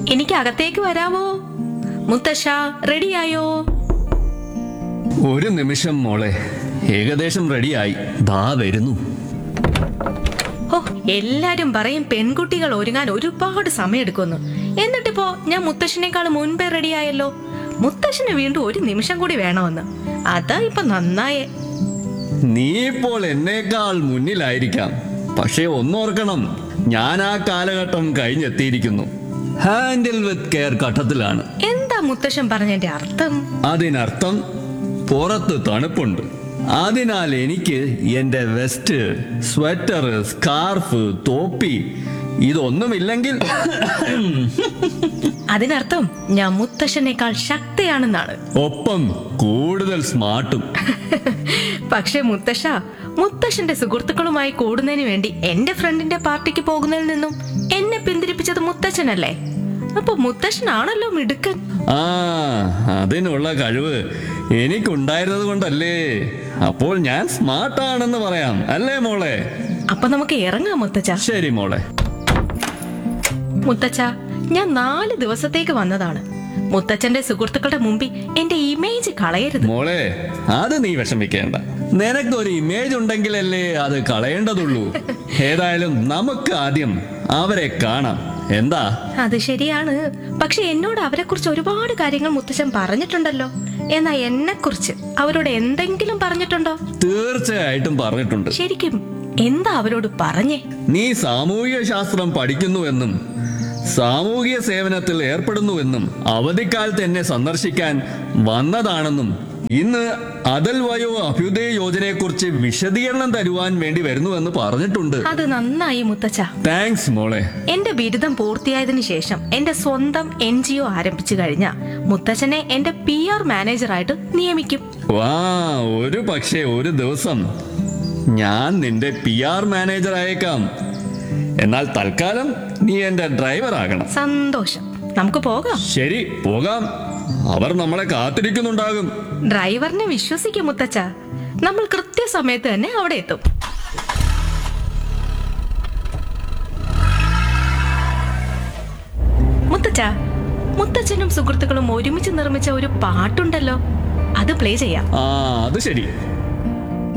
എനിക്ക് അകത്തേക്ക് വരാമോ മുത്തശ്ശ റെഡിയായോ ഒരു നിമിഷം മോളെ ഏകദേശം റെഡിയായി ദാ വരുന്നു ഓ എല്ലാരും പറയും പെൺകുട്ടികൾ ഒരുങ്ങാൻ ഒരുപാട് സമയമെടുക്കുന്നു എന്നിട്ടിപ്പോ ഞാൻ മുത്തശ്ശനേക്കാൾ മുൻപേ റെഡിയായല്ലോ മുത്തശ്ശന് വീണ്ടും ഒരു നിമിഷം കൂടി വേണമെന്ന് അതാ ഇപ്പൊ നന്നായേ നീ ഇപ്പോൾ എന്നേക്കാൾ മുന്നിലായിരിക്കാം പക്ഷേ ഒന്നോർക്കണം ഞാൻ ആ കാലഘട്ടം കഴിഞ്ഞെത്തിയിരിക്കുന്നു ഹാൻഡിൽ വിത്ത് കെയർ ഘട്ടത്തിലാണ് എന്താ മുത്തശ്ശൻ പറഞ്ഞതിന്റെ അർത്ഥം അതിനർത്ഥം പുറത്ത് തണുപ്പുണ്ട് അതിനാൽ എനിക്ക് എൻ്റെ വെസ്റ്റ് സ്വെറ്റർ സ്കാർഫ് തോപ്പി ഇതൊന്നുമില്ലെങ്കിൽ അതിനർത്ഥം ഞാൻ മുത്തശ്ശനേക്കാൾ ശക്തിയാണെന്നാണ് ഒപ്പം കൂടുതൽ സ്മാർട്ടും പക്ഷെ മുത്തശ്ശ മുത്തശ്ശന്റെ സുഹൃത്തുക്കളുമായി കൂടുന്നതിന് വേണ്ടി എന്റെ ഫ്രണ്ടിന്റെ പാർട്ടിക്ക് പോകുന്നതിൽ നിന്നും എന്നെ പിന്തിരിപ്പിച്ചത് മുത്തച്ഛനല്ലേ അപ്പൊ മുത്തശ്ശനാണല്ലോ മിടുക്കൻ ആ അതിനുള്ള കഴിവ് എനിക്കുണ്ടായിരുന്നത് കൊണ്ടല്ലേ അപ്പോൾ ഞാൻ സ്മാർട്ടാണെന്ന് പറയാം അല്ലേ മോളെ അപ്പൊ നമുക്ക് ഇറങ്ങാം മുത്തച്ഛ ശരി മോളെ മുത്തച്ഛ ഞാൻ നാല് ദിവസത്തേക്ക് വന്നതാണ് മുത്തച്ഛന്റെ സുഹൃത്തുക്കളുടെ മുമ്പിൽ എന്റെ ഇമേജ് കളയരുത് മോളെ അത് നീ വിഷമിക്കേണ്ട നിനക്കൊരു ഇമേജ് ഉണ്ടെങ്കിലല്ലേ അത് കളയേണ്ടതുള്ളൂ ഏതായാലും നമുക്ക് ആദ്യം അവരെ കാണാം എന്താ അത് ശരിയാണ് പക്ഷെ എന്നോട് അവരെ കുറിച്ച് ഒരുപാട് കാര്യങ്ങൾ മുത്തച്ഛൻ പറഞ്ഞിട്ടുണ്ടല്ലോ എന്നാ എന്നെ കുറിച്ച് അവരോട് എന്തെങ്കിലും പറഞ്ഞിട്ടുണ്ടോ തീർച്ചയായിട്ടും പറഞ്ഞിട്ടുണ്ട് ശരിക്കും എന്താ അവരോട് പറഞ്ഞേ നീ സാമൂഹിക ശാസ്ത്രം പഠിക്കുന്നുവെന്നും സാമൂഹിക സേവനത്തിൽ ഏർപ്പെടുന്നുവെന്നും അവധിക്കാലത്ത് എന്നെ സന്ദർശിക്കാൻ വന്നതാണെന്നും ഇന്ന് അടൽ വയോ അഭ്യുദയ യോജനയെക്കുറിച്ച് വിശദീകരണം തരുവാൻ വേണ്ടി വരുന്നുവെന്ന് പറഞ്ഞിട്ടുണ്ട് അത് നന്നായി മുത്തച്ഛ താങ്ക്സ് മോളെ എന്റെ ബിരുദം പൂർത്തിയായതിനു ശേഷം എന്റെ സ്വന്തം എൻ ജി ഒ ആരംഭിച്ചു കഴിഞ്ഞ മുത്തച്ഛനെ എന്റെ പി ആർ മാനേജറായിട്ട് നിയമിക്കും വാ ഒരു പക്ഷേ ഒരു ദിവസം ഞാൻ നിന്റെ പി ആർ മാനേജർ ആയേക്കാം എന്നാൽ തൽക്കാലം നീ എന്റെ ഡ്രൈവർ ആകണം സന്തോഷം നമുക്ക് പോകാം ശരി പോകാം അവർ നമ്മളെ കാത്തിരിക്കുന്നുണ്ടാകും ഡ്രൈവറിനെ വിശ്വസിക്കും മുത്തച്ഛ നമ്മൾ കൃത്യസമയത്ത് തന്നെ അവിടെ എത്തും മുത്തച്ഛ മുത്തച്ഛനും സുഹൃത്തുക്കളും ഒരുമിച്ച് നിർമ്മിച്ച ഒരു പാട്ടുണ്ടല്ലോ അത് പ്ലേ ചെയ്യാം ആ അത് ശരി